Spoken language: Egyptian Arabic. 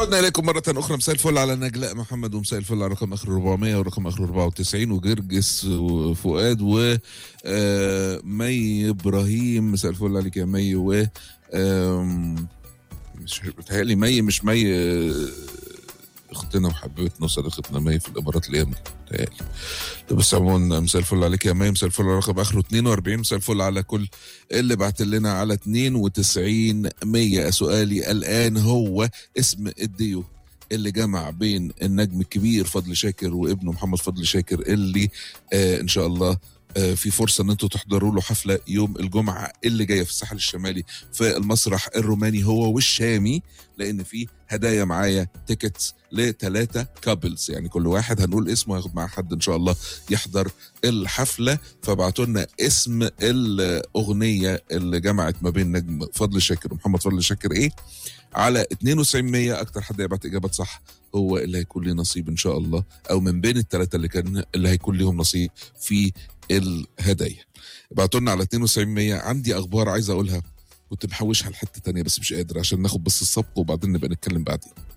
عدنا اليكم مره اخرى مساء الفل على نجلاء محمد ومساء الفل على رقم اخر 400 ورقم اخر 94 وجرجس وفؤاد و آه، مي ابراهيم مساء الفل عليك يا مي و آم، مش بتهيألي مي مش مي آه، اختنا وحبيبتنا وصديقتنا مي في الامارات الايام دي بتهيألي طب بس عموما مساء الفل عليك يا مي مساء الفل على رقم اخره 42 مساء الفل على كل اللي بعت لنا على 92 100 سؤالي الان هو اسم الديو اللي جمع بين النجم الكبير فضل شاكر وابنه محمد فضل شاكر اللي آه ان شاء الله آه في فرصه ان انتوا تحضروا له حفله يوم الجمعه اللي جايه في الساحل الشمالي في المسرح الروماني هو والشامي لان في هدايا معايا تيكتس لثلاثه كابلز يعني كل واحد هنقول اسمه هياخد معاه حد ان شاء الله يحضر الحفله فابعتوا لنا اسم الاغنيه اللي جمعت ما بين نجم فضل شاكر ومحمد فضل شاكر ايه على 92 اكتر حد يبعت اجابات صح هو اللي هيكون ليه نصيب ان شاء الله او من بين الثلاثه اللي كان اللي هيكون ليهم نصيب في الهدايا ابعتوا لنا على 92 عندي اخبار عايز اقولها كنت محوشها لحته تانية بس مش قادر عشان ناخد بس السبق وبعدين نبقى نتكلم بعدين